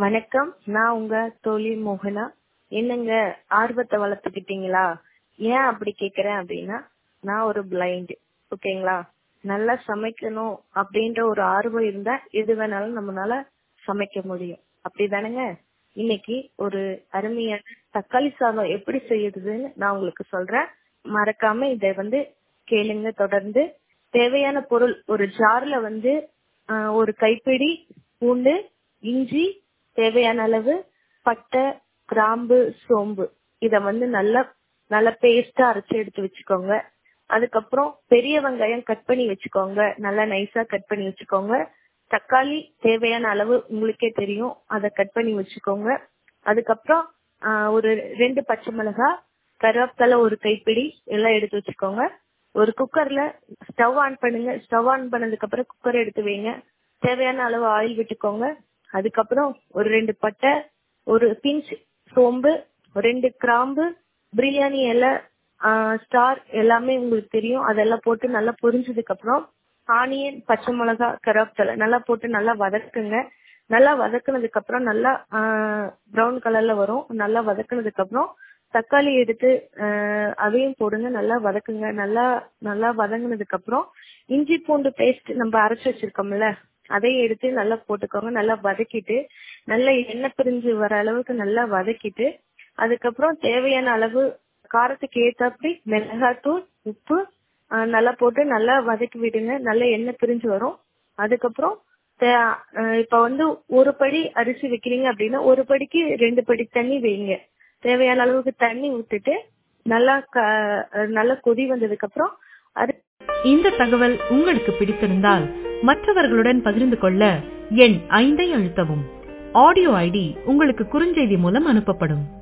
வணக்கம் நான் உங்க தோழி மோகனா என்னங்க ஆர்வத்தை வளர்த்துக்கிட்டீங்களா ஏன் அப்படி கேக்குறேன் அப்படின்னா நான் ஒரு பிளைண்ட் ஓகேங்களா நல்லா சமைக்கணும் அப்படின்ற ஒரு ஆர்வம் இருந்தா எது வேணாலும் நம்மளால சமைக்க முடியும் அப்படிதானேங்க இன்னைக்கு ஒரு அருமையான தக்காளி சாதம் எப்படி செய்யுதுன்னு நான் உங்களுக்கு சொல்றேன் மறக்காம இதை வந்து கேளுங்க தொடர்ந்து தேவையான பொருள் ஒரு ஜார்ல வந்து ஆஹ், ஒரு கைப்பிடி பூண்டு இஞ்சி தேவையான அளவு பட்டை கிராம்பு சோம்பு இத வந்து நல்லா நல்லா பேஸ்டா அரைச்சு எடுத்து வச்சுக்கோங்க அதுக்கப்புறம் பெரிய வெங்காயம் கட் பண்ணி வச்சுக்கோங்க நல்லா நைஸா கட் பண்ணி வச்சுக்கோங்க தக்காளி தேவையான அளவு உங்களுக்கே தெரியும் அதை கட் பண்ணி வச்சுக்கோங்க அதுக்கப்புறம் ஆஹ், ஒரு ரெண்டு பச்சை மிளகாய் கருவேப்பிலை ஒரு கைப்பிடி எல்லாம் எடுத்து வச்சுக்கோங்க ஒரு குக்கர்ல ஸ்டவ் ஆன் பண்ணுங்க ஸ்டவ் ஆன் பண்ணதுக்கு அப்புறம் குக்கர் எடுத்து வைங்க தேவையான அளவு ஆயில் விட்டுக்கோங்க அதுக்கப்புறம் ஒரு ரெண்டு பட்டை ஒரு பிஞ்ச் சோம்பு ரெண்டு கிராம்பு பிரியாணி இலை ஸ்டார் எல்லாமே உங்களுக்கு தெரியும் அதெல்லாம் போட்டு நல்லா பொரிஞ்சதுக்கு அப்புறம் ஆனியன் பச்சை மிளகாய் கருவேப்பிலை நல்லா போட்டு நல்லா வதக்குங்க நல்லா வதக்குனதுக்கு அப்புறம் நல்லா ப்ரௌன் கலர்ல வரும் நல்லா வதக்குனதுக்கு அப்புறம் தக்காளி எடுத்து ஆஹ், அதையும் போடுங்க நல்லா வதக்குங்க நல்லா நல்லா வதங்குனதுக்கு அப்புறம் இஞ்சி பூண்டு பேஸ்ட் நம்ம அரைச்சு வச்சிருக்கோம்ல அதையும் எடுத்து நல்லா போட்டுக்கோங்க நல்லா வதக்கிட்டு நல்லா எண்ணெய் பிரிஞ்சு வர அளவுக்கு நல்லா வதக்கிட்டு அதுக்கப்புறம் தேவையான அளவு காரத்துக்கு ஏத்தாப்படி மிளகாத்தூள் உப்பு ஆஹ், நல்லா போட்டு நல்லா வதக்கி விடுங்க நல்லா எண்ணெய் பிரிஞ்சு வரும் அதுக்கப்புறம் தே- ஆஹ், இப்ப வந்து ஒரு படி அரிசி வைக்கிறீங்க அப்படின்னா ஒரு படிக்கு ரெண்டு படி தண்ணி வைங்க தேவையான அளவுக்கு தண்ணி ஊத்திட்டு நல்லா க- நல்லா கொதி வந்ததுக்கு அப்புறம் அரி இந்த தகவல் உங்களுக்கு பிடித்திருந்தால் மற்றவர்களுடன் பகிர்ந்து கொள்ள எண் ஐந்தை அழுத்தவும் ஆடியோ ஐடி உங்களுக்கு குறுஞ்செய்தி மூலம் அனுப்பப்படும்